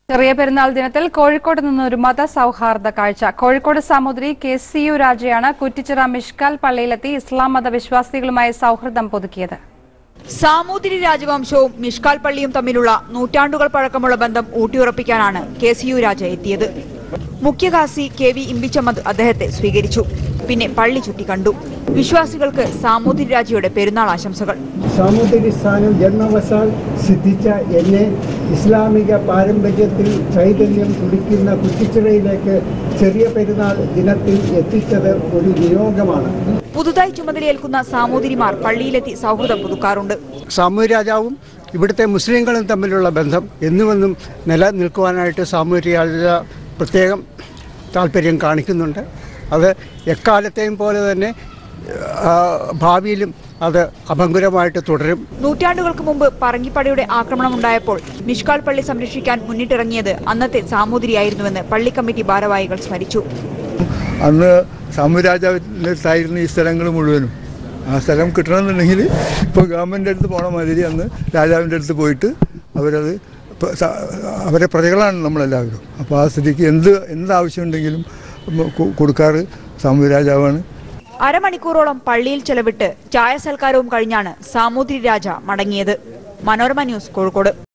ചെറിയ പെരുന്നാൾ ദിനത്തിൽ കോഴിക്കോട് നിന്ന് ഒരു മത സൗഹാർദ്ദ കാഴ്ച Kozhikode Samoothiri K C U രാജയാണ് കുറ്റിച്ചിറ മിഷ്കാൽ പള്ളിയിലെത്തി ഇസ്ലാം മത വിശ്വാസികളുമായി സൗഹൃദം പുതുക്കിയത് സാമൂതിരി രാജവംശവും മിഷ്കാൽ പള്ളിയും തമ്മിലുള്ള നൂറ്റാണ്ടുകൾ പഴക്കമുള്ള ബന്ധം ഊട്ടിയുറപ്പിക്കാനാണ് കെ സി യു രാജ എത്തിയത് മുഖ്യകാസി കെ വി ഇമ്പിച്ചമ്മദ് അദ്ദേഹത്തെ സ്വീകരിച്ചു പിന്നെ പള്ളി ചുറ്റിക്കണ്ടു വിശ്വാസികൾക്ക് സാമൂതിരി രാജയുടെ പെരുന്നാൾ ആശംസകൾ സാമൂതിരി സ്ഥാനം ജന്മവശാൽ സിദ്ധിച്ച എന്നെ ഇസ്ലാമിക പാരമ്പര്യത്തിൽ ചൈതന്യം തുടിക്കുന്ന കുറ്റിച്ചിറയിലേക്ക് ചെറിയ പെരുന്നാൾ ദിനത്തിൽ എത്തിച്ചത് ഒരു നിയോഗമാണ് പുതുതായി ചുമതലയേൽക്കുന്ന സാമൂതിരിമാർ പള്ളിയിലെത്തി സൗഹൃദം പുതുക്കാറുണ്ട് സാമൂഹ്യ രാജാവും ഇവിടുത്തെ മുസ്ലിങ്ങളും തമ്മിലുള്ള ബന്ധം എന്നുമെന്നും നിലനിൽക്കുവാനായിട്ട് സാമൂഹ്യ രാജ പ്രത്യേകം താല്പര്യം കാണിക്കുന്നുണ്ട് അത് എക്കാലത്തെയും പോലെ തന്നെ ആ, ഭാവിയിലും അത് അഭങ്കുരമായിട്ട് തുടരും നൂറ്റാണ്ടുകൾക്ക് മുമ്പ് പറങ്കിപ്പടയുടെ ആക്രമണം ഉണ്ടായപ്പോൾ മിഷ്കാൽ പള്ളി സംരക്ഷിക്കാൻ മുന്നിട്ടിറങ്ങിയത് അന്നത്തെ സാമൂതിരിയായിരുന്നുവെന്ന് പള്ളി കമ്മിറ്റി ഭാരവാഹികൾ സ്മരിച്ചു അന്ന് സാമ്രാജ്യത്തായിരുന്നു ഈ സ്ഥലങ്ങൾ മുഴുവനും ആ സ്ഥലം കിട്ടണമെന്നുണ്ടെങ്കിൽ ഇപ്പോൾ ഗവൺമെൻറ് അടുത്ത് പോണ മാതിരി അന്ന് രാജാവിൻ്റെ അടുത്ത് പോയിട്ട് അവരത് ഇപ്പൊ സ- അവരെ പ്രജകളാണ് നമ്മളെല്ലാവരും അപ്പോൾ ആ സ്ഥിതിക്ക് എന്ത് എന്ത് ആവശ്യമുണ്ടെങ്കിലും കൊ- കൊടുക്കാറ് സാമ്രാജാവാണ് അരമണിക്കൂറോളം പള്ളിയിൽ ചെലവിട്ട് ചായ സൽക്കാരവും കഴിഞ്ഞാണ് സാമൂതിരി രാജ മടങ്ങിയത് മനോരമ ന്യൂസ് കോഴിക്കോട്